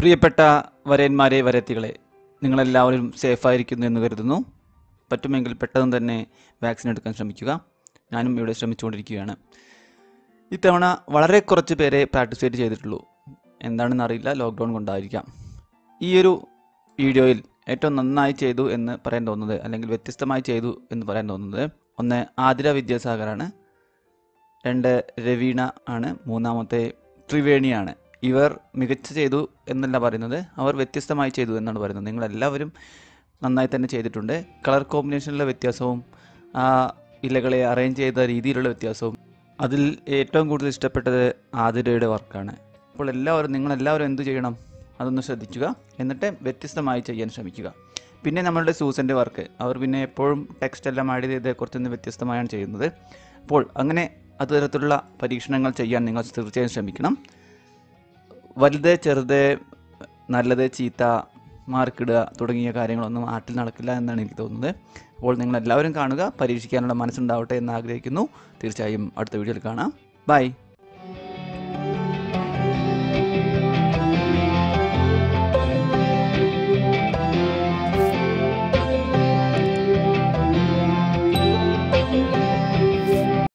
പ്രിയപ്പെട്ട വരയന്മാരെ വരത്തികളെ നിങ്ങളെല്ലാവരും സേഫായിരിക്കുന്നു എന്ന് കരുതുന്നു പറ്റുമെങ്കിൽ പെട്ടെന്ന് തന്നെ വാക്സിൻ എടുക്കാൻ ശ്രമിക്കുക ഞാനും ഇവിടെ ശ്രമിച്ചുകൊണ്ടിരിക്കുകയാണ് ഇത്തവണ വളരെ കുറച്ച് പേരെ പാർട്ടിസിപ്പേറ്റ് ചെയ്തിട്ടുള്ളൂ എന്താണെന്ന് അറിയില്ല ലോക്ക്ഡൗൺ കൊണ്ടായിരിക്കാം ഈ ഒരു വീഡിയോയിൽ ഏറ്റവും നന്നായി ചെയ്തു എന്ന് പറയാൻ തോന്നുന്നത് അല്ലെങ്കിൽ വ്യത്യസ്തമായി ചെയ്തു എന്ന് പറയാൻ തോന്നുന്നത് ഒന്ന് ആതിര വിദ്യാസാഗറാണ് രണ്ട് രവീണ ആണ് മൂന്നാമത്തെ ത്രിവേണിയാണ് ഇവർ മികച്ച ചെയ്തു എന്നല്ല പറയുന്നത് അവർ വ്യത്യസ്തമായി ചെയ്തു എന്നാണ് പറയുന്നത് നിങ്ങളെല്ലാവരും നന്നായി തന്നെ ചെയ്തിട്ടുണ്ട് കളർ കോമ്പിനേഷനിലെ വ്യത്യാസവും ആ ഇലകളെ അറേഞ്ച് ചെയ്ത രീതിയിലുള്ള വ്യത്യാസവും അതിൽ ഏറ്റവും കൂടുതൽ ഇഷ്ടപ്പെട്ടത് ആതിരയുടെ വർക്കാണ് അപ്പോൾ എല്ലാവരും നിങ്ങളെല്ലാവരും എന്ത് ചെയ്യണം അതൊന്ന് ശ്രദ്ധിക്കുക എന്നിട്ട് വ്യത്യസ്തമായി ചെയ്യാൻ ശ്രമിക്കുക പിന്നെ നമ്മളുടെ സൂസൻ്റെ വർക്ക് അവർ പിന്നെ എപ്പോഴും ടെക്സ്റ്റ് എല്ലാം ആഡ് ചെയ്ത് കുറച്ചൊന്ന് വ്യത്യസ്തമായാണ് ചെയ്യുന്നത് അപ്പോൾ അങ്ങനെ അതുതരത്തിലുള്ള പരീക്ഷണങ്ങൾ ചെയ്യാൻ നിങ്ങൾ തീർച്ചയായും ശ്രമിക്കണം വലുത് ചെറുത് നല്ലത് ചീത്ത മാർക്കിടുക തുടങ്ങിയ കാര്യങ്ങളൊന്നും ആട്ടിൽ നടക്കില്ല എന്നാണ് എനിക്ക് തോന്നുന്നത് അപ്പോൾ നിങ്ങൾ എല്ലാവരും കാണുക പരീക്ഷിക്കാനുള്ള മനസ്സുണ്ടാവട്ടെ എന്ന് ആഗ്രഹിക്കുന്നു തീർച്ചയായും അടുത്ത വീഡിയോയിൽ കാണാം ബൈ